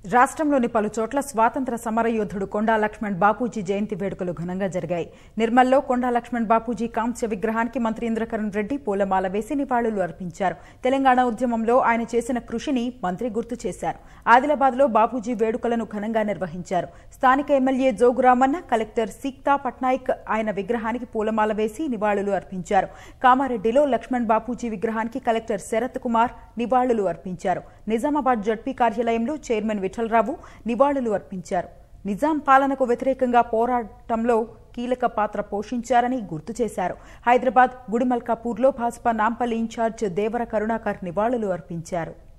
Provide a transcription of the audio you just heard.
రాష్ట్రంలోని పలు చోట్ల స్వాతంత్ర సమరయోధుడు కొండా లక్ష్మణ్ బాపూజీ జయంతి వేడుకలు ఘనంగా జరిగాయి నిర్మల్లో కొండా లక్ష్మణ్ బాపూజీ కాంస్య విగ్రహానికి మంత్రి ఇంద్రకరణ్ రెడ్డి పూలమాల వేసి నివాళులు అర్పించారు తెలంగాణ ఉద్యమంలో ఆయన చేసిన కృషిని మంత్రి గుర్తు చేశారు ఆదిలాబాద్లో బాపూజీ వేడుకలను ఘనంగా నిర్వహించారు స్థానిక ఎమ్మెల్యే జోగురామన్న కలెక్టర్ సీక్తా పట్నాయక్ ఆయన విగ్రహానికి పూలమాల వేసి నివాళులు అర్పించారు కామారెడ్డిలో లక్ష్మణ్ బాపూజీ విగ్రహానికి కలెక్టర్ శరత్ కుమార్ నివాళులు అర్పించారు నిజామాబాద్ జడ్పీ కార్యాలయంలో చైర్మన్ విఠలరావు నివాళులు అర్పించారు నిజాం పాలనకు వ్యతిరేకంగా పోరాటంలో కీలక పాత్ర పోషించారని గుర్తు చేశారు హైదరాబాద్ గుడిమల్కాపూర్లో భాజపా నాంపల్లి ఇన్ఛార్జ్ దేవర కరుణాకర్ నివాళులు అర్పించారు